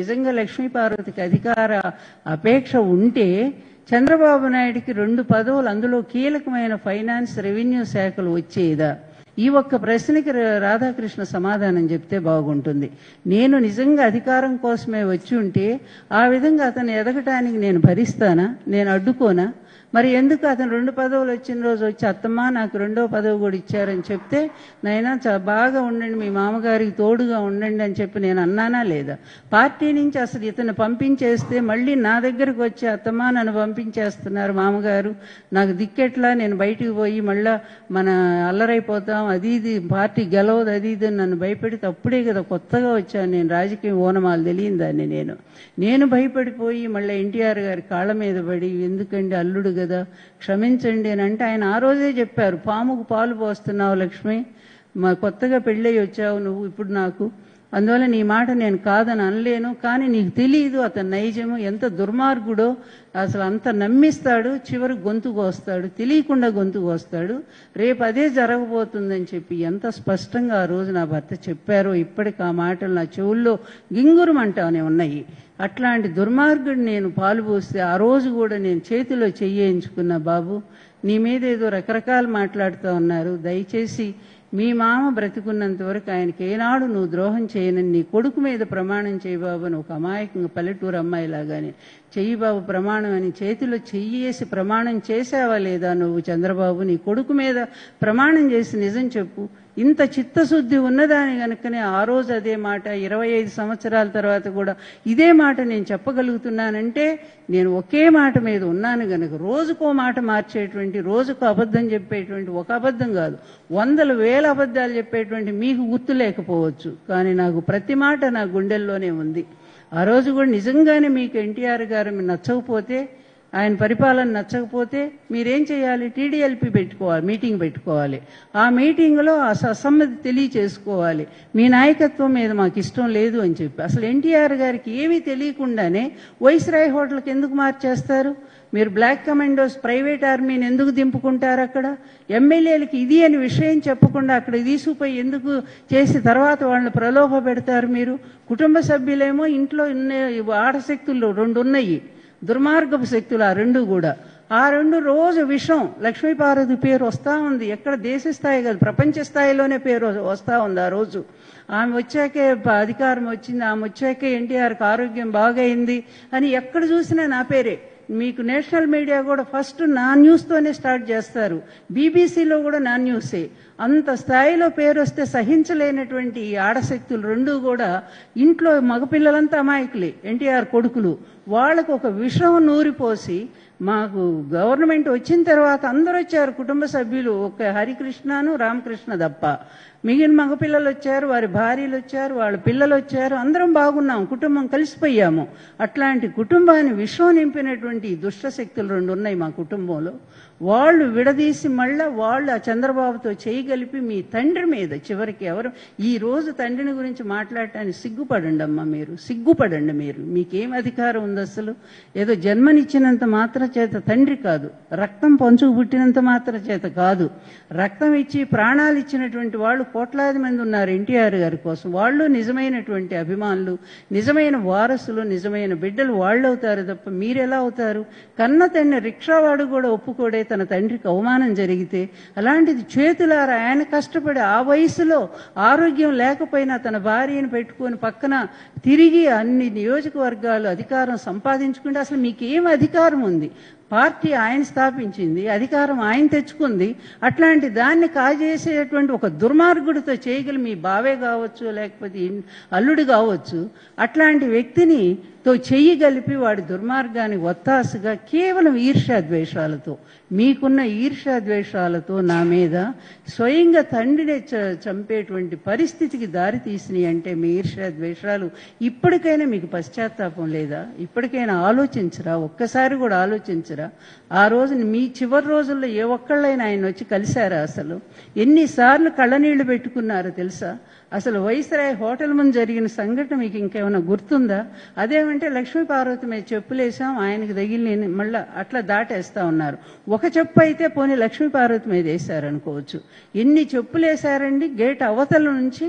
నిజంగా లక్ష్మీ పార్వతికి అధికార అపేక్ష ఉంటే చంద్రబాబు నాయుడికి రెండు పదవులు అందులో కీలకమైన ఫైనాన్స్ రెవెన్యూ శాఖలు వచ్చేదా ఈ ఒక్క ప్రశ్నకి రా- రాధాకృష్ణ సమాధానం చెప్తే బాగుంటుంది నేను నిజంగా అధికారం కోసమే వచ్చి ఉంటే ఆ విధంగా అతను ఎదగటానికి నేను భరిస్తానా నేను అడ్డుకోనా మరి ఎందుకు అతను రెండు పదవులు వచ్చిన రోజు వచ్చి అత్తమ్మ నాకు రెండో పదవి కూడా ఇచ్చారని చెప్తే నైనా చా బాగా ఉండండి మీ మామగారికి తోడుగా ఉండండి అని చెప్పి నేను అన్నానా లేదా పార్టీ నుంచి అసలు ఇతను పంపించేస్తే మళ్ళీ నా దగ్గరకు వచ్చి అత్తమ్మ నన్ను పంపించేస్తున్నారు మామగారు నాకు దిక్కెట్లా నేను బయటికి పోయి మళ్ళా మన అల్లరైపోతాం అది ఇది పార్టీ గెలవదు అది ఇది అని నన్ను భయపెడితే అప్పుడే కదా కొత్తగా వచ్చాను నేను రాజకీయ ఓనమాలు తెలియని దాన్ని నేను నేను భయపడిపోయి మళ్ళీ ఎన్టీఆర్ గారి కాళ్ళ మీద పడి ఎందుకండి అల్లుడు కదా క్షమించండి అని అంటే ఆయన ఆ రోజే చెప్పారు పాముకు పాలు పోస్తున్నావు లక్ష్మి మా కొత్తగా పెళ్ళయి వచ్చావు నువ్వు ఇప్పుడు నాకు అందువల్ల నీ మాట నేను కాదని అనలేను కానీ నీకు తెలియదు అతని నైజము ఎంత దుర్మార్గుడో అసలు అంత నమ్మిస్తాడు చివరి గొంతు కోస్తాడు తెలియకుండా గొంతు కోస్తాడు రేపు అదే జరగబోతుందని చెప్పి ఎంత స్పష్టంగా ఆ రోజు నా భర్త చెప్పారో ఇప్పటికి ఆ మాటలు నా చెవుల్లో గింగురమంటానే ఉన్నాయి అట్లాంటి దుర్మార్గుడు నేను పాలు పోస్తే ఆ రోజు కూడా నేను చేతిలో చెయ్యించుకున్న బాబు నీ మీద ఏదో రకరకాలు మాట్లాడుతూ ఉన్నారు దయచేసి మీ మామ బ్రతికున్నంత వరకు ఆయనకి ఏనాడు నువ్వు ద్రోహం చేయనని నీ కొడుకు మీద ప్రమాణం చేయి బాబు అని ఒక అమాయకంగా పల్లెటూరు అమ్మాయిలాగానే చెయ్యి బాబు ప్రమాణం అని చేతిలో చెయ్యేసి ప్రమాణం చేసావా లేదా నువ్వు చంద్రబాబు నీ కొడుకు మీద ప్రమాణం చేసి నిజం చెప్పు ఇంత చిత్తశుద్ధి ఉన్నదాని కనుకనే ఆ రోజు అదే మాట ఇరవై ఐదు సంవత్సరాల తర్వాత కూడా ఇదే మాట నేను చెప్పగలుగుతున్నానంటే నేను ఒకే మాట మీద ఉన్నాను గనుక రోజుకో మాట మార్చేటువంటి రోజుకు అబద్ధం చెప్పేటువంటి ఒక అబద్ధం కాదు వందల వేల అబద్ధాలు చెప్పేటువంటి మీకు గుర్తు లేకపోవచ్చు కానీ నాకు ప్రతి మాట నా గుండెల్లోనే ఉంది ఆ రోజు కూడా నిజంగానే మీకు ఎన్టీఆర్ గారు నచ్చకపోతే ఆయన పరిపాలన నచ్చకపోతే మీరేం చేయాలి టీడీఎల్పీ పెట్టుకోవాలి మీటింగ్ పెట్టుకోవాలి ఆ మీటింగ్లో ఆ అసమ్మతి తెలియచేసుకోవాలి మీ నాయకత్వం మీద మాకు ఇష్టం లేదు అని చెప్పి అసలు ఎన్టీఆర్ గారికి ఏమీ తెలియకుండానే వైస్రాయ్ హోటల్కి ఎందుకు మార్చేస్తారు మీరు బ్లాక్ కమాండోస్ ప్రైవేట్ ఆర్మీని ఎందుకు దింపుకుంటారు అక్కడ ఎమ్మెల్యేలకి ఇది అని విషయం చెప్పకుండా అక్కడ తీసుకుపోయి ఎందుకు చేసి తర్వాత వాళ్ళని ప్రలోభ పెడతారు మీరు కుటుంబ సభ్యులేమో ఇంట్లో ఉన్న ఆడశక్తులు రెండు ఉన్నాయి దుర్మార్గపు శక్తులు ఆ రెండు కూడా ఆ రెండు రోజు విషం లక్ష్మీపార్వతి పేరు వస్తా ఉంది ఎక్కడ దేశ స్థాయి కాదు ప్రపంచ స్థాయిలోనే పేరు వస్తా ఉంది ఆ రోజు ఆమె వచ్చాకే ప- అధికారం వచ్చింది ఆమె వచ్చాకే ఎన్టీఆర్కి ఆరోగ్యం బాగైంది అని ఎక్కడ చూసినా నా పేరే మీకు నేషనల్ మీడియా కూడా ఫస్ట్ నా న్యూస్తోనే స్టార్ట్ చేస్తారు బీబీసీలో కూడా నా న్యూసే అంత స్థాయిలో పేరు వస్తే సహించలేనటువంటి ఈ ఆడశక్తులు రెండు కూడా ఇంట్లో మగపిల్లలంతా అమాయకులే ఎన్టీఆర్ కొడుకులు వాళ్ళకు ఒక విషం నూరిపోసి మాకు గవర్నమెంట్ వచ్చిన తర్వాత అందరూ వచ్చారు కుటుంబ సభ్యులు ఒక హరికృష్ణను రామకృష్ణ తప్ప మిగిలిన మగపిల్లలు వచ్చారు వారి భార్యలు వచ్చారు వాళ్ళ పిల్లలు వచ్చారు అందరం బాగున్నాం కుటుంబం కలిసిపోయాము అట్లాంటి కుటుంబాన్ని విషం నింపినటువంటి ఈ దుష్ట శక్తులు రెండు ఉన్నాయి మా కుటుంబంలో వాళ్ళు విడదీసి మళ్ళా వాళ్ళు ఆ చంద్రబాబుతో చేయగలిపి మీ తండ్రి మీద చివరికి ఎవరు ఈ రోజు తండ్రిని గురించి మాట్లాడటానికి సిగ్గుపడండి అమ్మా మీరు సిగ్గుపడండి మీరు మీకేం అధికారం ఉంది అసలు ఏదో జన్మనిచ్చినంత మాత్రం చేత తండ్రి కాదు రక్తం పంచుకు పుట్టినంత మాత్రం చేత కాదు రక్తం ఇచ్చి ప్రాణాలు ఇచ్చినటువంటి వాళ్ళు కోట్లాది మంది ఉన్నారు ఎన్టీఆర్ గారి కోసం వాళ్ళు నిజమైనటువంటి అభిమానులు నిజమైన వారసులు నిజమైన బిడ్డలు వాళ్ళు అవుతారు తప్ప మీరెలా అవుతారు కన్న తండ్రి రిక్షావాడు కూడా ఒప్పుకోడే తన తండ్రికి అవమానం జరిగితే అలాంటిది చేతులారా ఆయన కష్టపడి ఆ వయసులో ఆరోగ్యం లేకపోయినా తన భార్యను పెట్టుకొని పక్కన తిరిగి అన్ని నియోజకవర్గాలు అధికారం సంపాదించుకుంటే అసలు మీకు ఏం అధికారం ఉంది పార్టీ ఆయన స్థాపించింది అధికారం ఆయన తెచ్చుకుంది అట్లాంటి దాన్ని కాజేసేటువంటి ఒక దుర్మార్గుడితో చేయగల మీ బావే కావచ్చు లేకపోతే ఇన్- అల్లుడు కావచ్చు అట్లాంటి వ్యక్తిని తో చెయ్యి కలిపి వాడి దుర్మార్గానికి ఒత్తాసుగా కేవలం ఈర్ష్యాద్వేషాలతో మీకున్న ఈర్ష్యాద్వేషాలతో నా మీద స్వయంగా తండ్రినే చ- చంపేటువంటి పరిస్థితికి దారి తీసినాయి అంటే మీ ఈర్ష్యాద్వేషాలు ఇప్పటికైనా మీకు పశ్చాత్తాపం లేదా ఇప్పటికైనా ఆలోచించరా ఒక్కసారి కూడా ఆలోచించరా ఆ రోజు మీ చివరి రోజుల్లో ఏ ఒక్కళ్ళైనా ఆయన వచ్చి కలిశారా అసలు ఎన్నిసార్లు కళ్ళనీళ్లు పెట్టుకున్నారో తెలుసా అసలు వైస్రాయ్ హోటల్ ముందు జరిగిన సంఘటన మీకు ఇంకేమైనా గుర్తుందా అదేమంటే లక్ష్మీ పార్వతి మీద చెప్పులేసాం ఆయనకి తగిలి మళ్ళా అట్లా దాటేస్తా ఉన్నారు ఒక చెప్పు అయితే పోనీ లక్ష్మీ పార్వతి మీద వేశారనుకోవచ్చు ఎన్ని చెప్పులు వేశారండి గేట్ అవతల నుంచి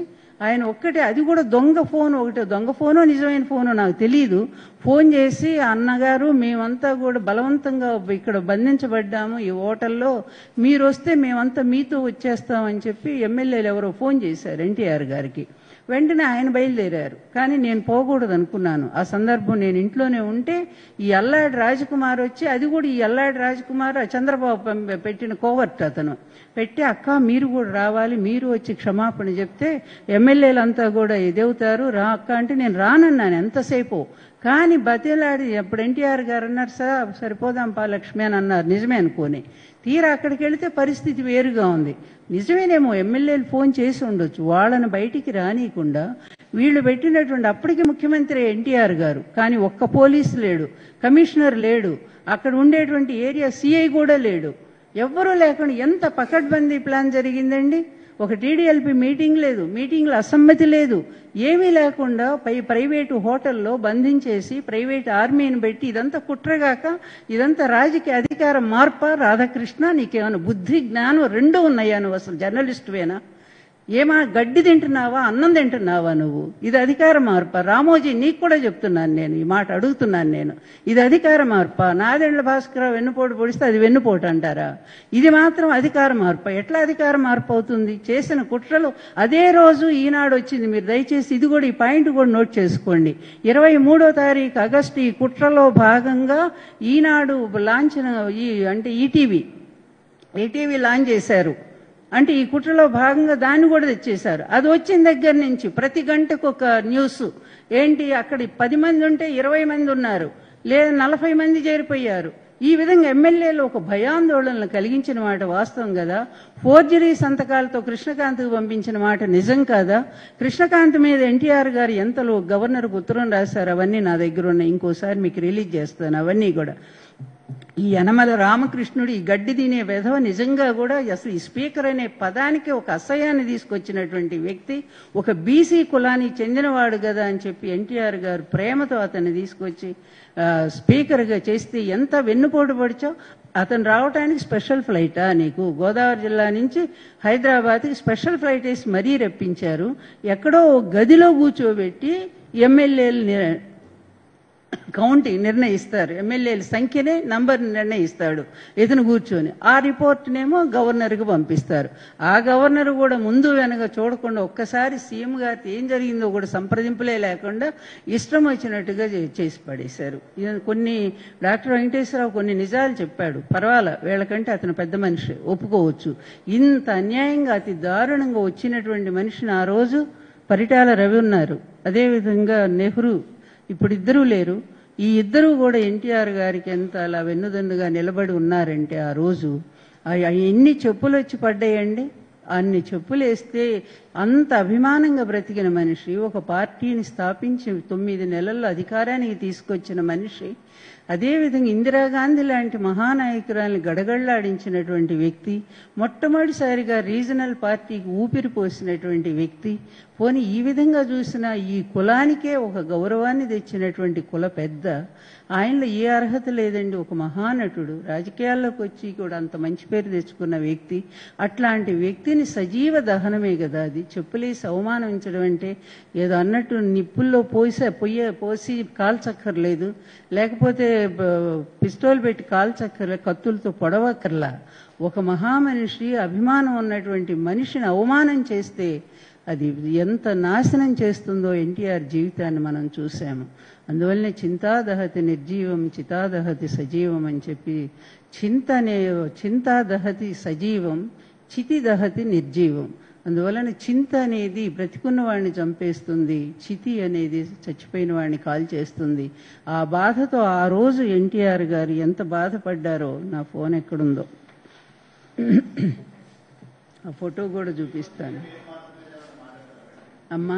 ఆయన ఒక్కటే అది కూడా దొంగ ఫోన్ ఒకటే దొంగ ఫోనో నిజమైన ఫోనో నాకు తెలియదు ఫోన్ చేసి అన్నగారు మేమంతా కూడా బలవంతంగా ఇక్కడ బంధించబడ్డాము ఈ హోటల్లో మీరు వస్తే మేమంతా మీతో వచ్చేస్తామని చెప్పి ఎమ్మెల్యేలు ఎవరో ఫోన్ చేశారు ఎన్టీఆర్ గారికి వెంటనే ఆయన బయలుదేరారు కానీ నేను పోకూడదు అనుకున్నాను ఆ సందర్భం నేను ఇంట్లోనే ఉంటే ఈ అల్లాడి రాజకుమార్ వచ్చి అది కూడా ఈ అల్లాడి రాజకుమార్ ఆ చంద్రబాబు పంప- పెట్టిన కోవర్ట్ అతను పెట్టి అక్క మీరు కూడా రావాలి మీరు వచ్చి క్షమాపణ చెప్తే ఎమ్మెల్యేలంతా కూడా ఎదుగుతారు రా అక్క అంటే నేను రానన్నాను ఎంతసేపు కానీ బతిలాడి అప్పుడు ఎన్టీఆర్ గారు అన్నారు సార్ సరిపోదాం పా లక్ష్మి అని అన్నారు నిజమే అనుకోని తీరా అక్కడికి వెళితే పరిస్థితి వేరుగా ఉంది నిజమేనేమో ఎమ్మెల్యేలు ఫోన్ చేసి ఉండొచ్చు వాళ్ళని బయటికి రానియకుండా వీళ్ళు పెట్టినటువంటి అప్పటికి ముఖ్యమంత్రి ఎన్టీఆర్ గారు కానీ ఒక్క పోలీసు లేడు కమిషనర్ లేడు అక్కడ ఉండేటువంటి ఏరియా సిఐ కూడా లేడు ఎవ్వరూ లేకుండా ఎంత పకడ్బందీ ప్లాన్ జరిగిందండి ఒక టీడీఎల్పీ మీటింగ్ లేదు మీటింగ్లో అసమ్మతి లేదు ఏమీ లేకుండా పై ప్రైవేటు హోటల్లో బంధించేసి ప్రైవేట్ ఆర్మీని పెట్టి ఇదంతా కుట్రగాక ఇదంతా రాజకీయ అధికార మార్ప రాధాకృష్ణ నీకేమైనా బుద్ధి జ్ఞానం రెండు ఉన్నాయా నువ్వు అసలు జర్నలిస్టువేనా ఏమా గడ్డి తింటున్నావా అన్నం తింటున్నావా నువ్వు ఇది అధికార మార్ప రామోజీ నీకు కూడా చెప్తున్నాను నేను ఈ మాట అడుగుతున్నాను నేను ఇది అధికార మార్ప నాదెండ్ల భాస్కర వెన్నుపోటు పొడిస్తే అది వెన్నుపోటు అంటారా ఇది మాత్రం అధికార మార్ప ఎట్లా అధికార మార్పు అవుతుంది చేసిన కుట్రలు అదే రోజు ఈనాడు వచ్చింది మీరు దయచేసి ఇది కూడా ఈ పాయింట్ కూడా నోట్ చేసుకోండి ఇరవై మూడో తారీఖు ఆగస్టు ఈ కుట్రలో భాగంగా ఈనాడు లాంఛన ఈ అంటే ఈటీవీ ఈటీవీ లాంచ్ చేశారు అంటే ఈ కుట్రలో భాగంగా దాన్ని కూడా తెచ్చేశారు అది వచ్చిన దగ్గర నుంచి ప్రతి గంటకు ఒక న్యూస్ ఏంటి అక్కడ పది మంది ఉంటే ఇరవై మంది ఉన్నారు లేదా నలభై మంది చేరిపోయారు ఈ విధంగా ఎమ్మెల్యేలు ఒక భయాందోళనలు కలిగించిన మాట వాస్తవం కదా ఫోర్జరీ సంతకాలతో కృష్ణకాంత్కు పంపించిన మాట నిజం కాదా కృష్ణకాంత్ మీద ఎన్టీఆర్ గారు ఎంతలో గవర్నర్కు ఉత్తరం రాశారు అవన్నీ నా దగ్గర ఉన్నాయి ఇంకోసారి మీకు రిలీజ్ చేస్తాను అవన్నీ కూడా ఈ యనమల రామకృష్ణుడు ఈ గడ్డి తినే వెధవ నిజంగా కూడా అసలు ఈ స్పీకర్ అనే పదానికి ఒక అసహ్యాన్ని తీసుకొచ్చినటువంటి వ్యక్తి ఒక బీసీ కులానికి చెందినవాడు కదా అని చెప్పి ఎన్టీఆర్ గారు ప్రేమతో అతన్ని తీసుకొచ్చి ఆ, స్పీకర్గా చేస్తే ఎంత వెన్నుపోటు పడిచో అతను రావడానికి స్పెషల్ ఫ్లైటా నీకు గోదావరి జిల్లా నుంచి హైదరాబాద్కి స్పెషల్ ఫ్లైట్ వేసి మరీ రప్పించారు ఎక్కడో ఓ గదిలో కూర్చోబెట్టి ఎమ్మెల్యేలు కౌంటింగ్ నిర్ణయిస్తారు ఎమ్మెల్యేల సంఖ్యనే నంబర్ నిర్ణయిస్తాడు ఇతను కూర్చొని ఆ రిపోర్ట్నేమో గవర్నర్కి పంపిస్తారు ఆ గవర్నర్ కూడా ముందు వెనక చూడకుండా ఒక్కసారి సీఎం గారికి ఏం జరిగిందో కూడా సంప్రదింపులే లేకుండా ఇష్టం వచ్చినట్టుగా చే- చేసి పడేశారు ఇది కొన్ని డాక్టర్ వెంకటేశ్వరరావు కొన్ని నిజాలు చెప్పాడు పర్వాలా వీళ్ళకంటే అతను పెద్ద మనిషి ఒప్పుకోవచ్చు ఇంత అన్యాయంగా అతి దారుణంగా వచ్చినటువంటి మనిషిని ఆ రోజు పరిటాల రవి ఉన్నారు అదేవిధంగా నెహ్రూ ఇప్పుడు ఇద్దరూ లేరు ఈ ఇద్దరూ కూడా ఎన్టీఆర్ గారికి ఎంత అలా వెన్నుదన్నుగా నిలబడి ఉన్నారంటే ఆ రోజు ఆ- ఆ ఎన్ని చెప్పులు వచ్చి పడ్డాయండి అన్ని చెప్పులు వేస్తే అంత అభిమానంగా బ్రతికిన మనిషి ఒక పార్టీని స్థాపించి తొమ్మిది నెలల్లో అధికారానికి తీసుకొచ్చిన మనిషి అదేవిధంగా ఇందిరాగాంధీ లాంటి మహానాయకురాల్ని గడగళ్లాడించినటువంటి వ్యక్తి మొట్టమొదటిసారిగా రీజనల్ పార్టీకి ఊపిరి పోసినటువంటి వ్యక్తి పోనీ ఈ విధంగా చూసిన ఈ కులానికే ఒక గౌరవాన్ని తెచ్చినటువంటి కుల పెద్ద ఆయనలో ఏ అర్హత లేదండి ఒక మహానటుడు రాజకీయాల్లోకి వచ్చి కూడా అంత మంచి పేరు తెచ్చుకున్న వ్యక్తి అట్లాంటి వ్యక్తిని సజీవ దహనమే కదా అది చెప్పులేసి అవమానించడం అంటే ఏదో అన్నట్టు నిప్పుల్లో పోసే పొయ్యే పోసి కాల్చక్కర్లేదు లేకపోతే బ- పిస్టోల్ పెట్టి కాల్చక్కర్లే కత్తులతో పొడవక్కర్లా ఒక మహామనిషి అభిమానం ఉన్నటువంటి మనిషిని అవమానం చేస్తే అది ఎంత నాశనం చేస్తుందో ఎన్టీఆర్ జీవితాన్ని మనం చూసాము అందువల్లనే చింతాదహతి నిర్జీవం చితాదహతి సజీవం అని చెప్పి చింత అనే చింతాదహతి సజీవం చితిదహతి నిర్జీవం అందువలన చింత అనేది బ్రతికున్న వాడిని చంపేస్తుంది చితి అనేది చచ్చిపోయిన వాడిని కాల్ చేస్తుంది ఆ బాధతో ఆ రోజు ఎన్టీఆర్ గారు ఎంత బాధపడ్డారో నా ఫోన్ ఎక్కడుందో ఆ ఫోటో కూడా చూపిస్తాను అమ్మా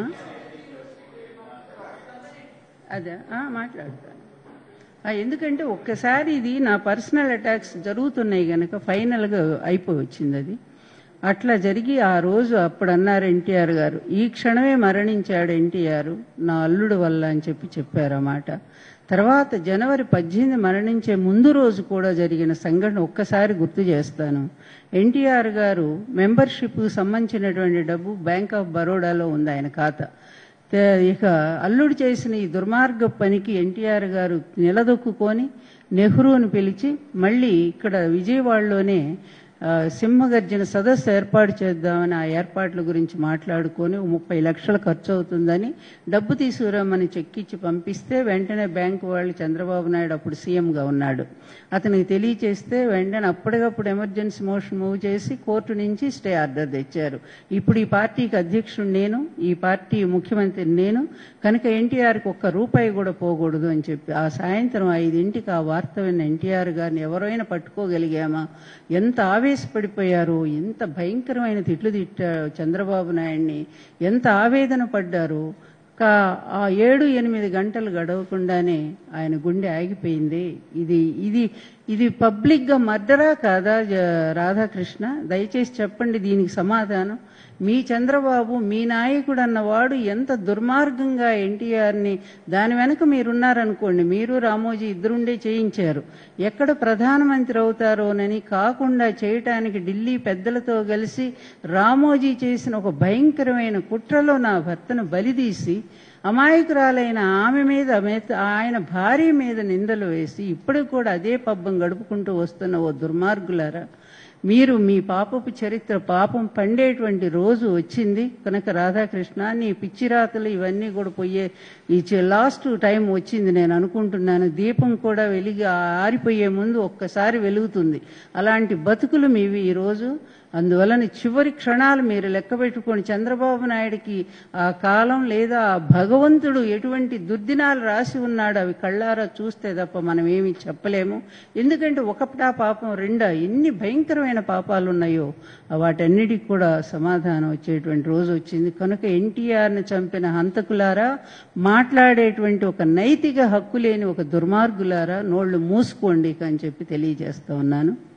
అదే ఆ, మాట్లాడతాను ఆ, ఎందుకంటే ఒక్కసారి ఇది నా పర్సనల్ అటాక్స్ జరుగుతున్నాయి గనక ఫైనల్గా అయిపోయి వచ్చింది అది అట్లా జరిగి ఆ రోజు అప్పుడు అన్నారు ఎన్టీఆర్ గారు ఈ క్షణమే మరణించాడు ఎన్టీఆర్ నా అల్లుడు వల్ల అని చెప్పి చెప్పారు ఆ మాట తర్వాత జనవరి పద్దెనిమిది మరణించే ముందు రోజు కూడా జరిగిన సంఘటన ఒక్కసారి గుర్తు చేస్తాను ఎన్టీఆర్ గారు మెంబర్షిప్ సంబంధించినటువంటి డబ్బు బ్యాంక్ ఆఫ్ బరోడాలో ఉంది ఆయన ఖాతా తే- ఇక అల్లుడు చేసిన ఈ దుర్మార్గ పనికి ఎన్టీఆర్ గారు నిలదొక్కుకొని నెహ్రూని పిలిచి మళ్ళీ ఇక్కడ విజయవాడలోనే ఆ, సింహగర్జన సదస్సు ఏర్పాటు చేద్దామని ఆ ఏర్పాట్ల గురించి మాట్లాడుకొని ఓ ముప్పై లక్షలు ఖర్చు అవుతుందని డబ్బు తీసుకురమ్మని చెక్కిచ్చి పంపిస్తే వెంటనే బ్యాంకు వాళ్ళు చంద్రబాబు నాయుడు అప్పుడు సీఎంగా ఉన్నాడు అతనికి తెలియచేస్తే వెంటనే అప్పటికప్పుడు ఎమర్జెన్సీ మోషన్ మూవ్ చేసి కోర్టు నుంచి స్టే ఆర్డర్ తెచ్చారు ఇప్పుడు ఈ పార్టీకి అధ్యక్షుడు నేను ఈ పార్టీ ముఖ్యమంత్రి నేను కనుక ఎన్టీఆర్కి ఒక్క రూపాయి కూడా పోకూడదు అని చెప్పి ఆ సాయంత్రం ఐదింటికి ఆ వార్త విన్న ఎన్టీఆర్ గారిని ఎవరైనా పట్టుకోగలిగామా ఎంత ఆవేశపడిపోయారు ఎంత భయంకరమైన తిట్లు తిట్టారు చంద్రబాబు నాయుడిని ఎంత ఆవేదన పడ్డారు కా ఆ ఏడు ఎనిమిది గంటలు గడవకుండానే ఆయన గుండె ఆగిపోయింది ఇది ఇది ఇది పబ్లిక్గా మర్డరా కాదా జ- రాధాకృష్ణ దయచేసి చెప్పండి దీనికి సమాధానం మీ చంద్రబాబు మీ నాయకుడు అన్నవాడు ఎంత దుర్మార్గంగా ఎన్టీఆర్ని దాని వెనక మీరున్నారనుకోండి మీరు రామోజీ ఇద్దరుండే చేయించారు ఎక్కడ ప్రధానమంత్రి అవుతారోనని కాకుండా చేయటానికి ఢిల్లీ పెద్దలతో కలిసి రామోజీ చేసిన ఒక భయంకరమైన కుట్రలో నా భర్తను బలిదీసి అమాయకురాలైన ఆమె మీద మెత- ఆయన భార్య మీద నిందలు వేసి ఇప్పటికి కూడా అదే పబ్బం గడుపుకుంటూ వస్తున్న ఓ దుర్మార్గులారా మీరు మీ పాపపు చరిత్ర పాపం పండేటువంటి రోజు వచ్చింది కనుక రాధాకృష్ణ నీ పిచ్చిరాతలు ఇవన్నీ కూడా పోయే ఈ లాస్ట్ టైం వచ్చింది నేను అనుకుంటున్నాను దీపం కూడా వెలిగి ఆరిపోయే ముందు ఒక్కసారి వెలుగుతుంది అలాంటి బతుకులు మీవి ఈరోజు అందువలన చివరి క్షణాలు మీరు లెక్క పెట్టుకొని చంద్రబాబు నాయుడికి ఆ కాలం లేదా ఆ భగవంతుడు ఎటువంటి దుర్దినాలు రాసి ఉన్నాడు అవి కళ్ళారా చూస్తే తప్ప మనం ఏమీ చెప్పలేము ఎందుకంటే ఒకటా పాపం రెండా ఎన్ని భయంకరమైన పాపాలు ఉన్నాయో వాటన్నిటికి కూడా సమాధానం వచ్చేటువంటి రోజు వచ్చింది కనుక ఎన్టీఆర్ని చంపిన హంతకులారా మాట్లాడేటువంటి ఒక నైతిక హక్కు లేని ఒక దుర్మార్గులారా నోళ్లు మూసుకోండి అని చెప్పి తెలియజేస్తా ఉన్నాను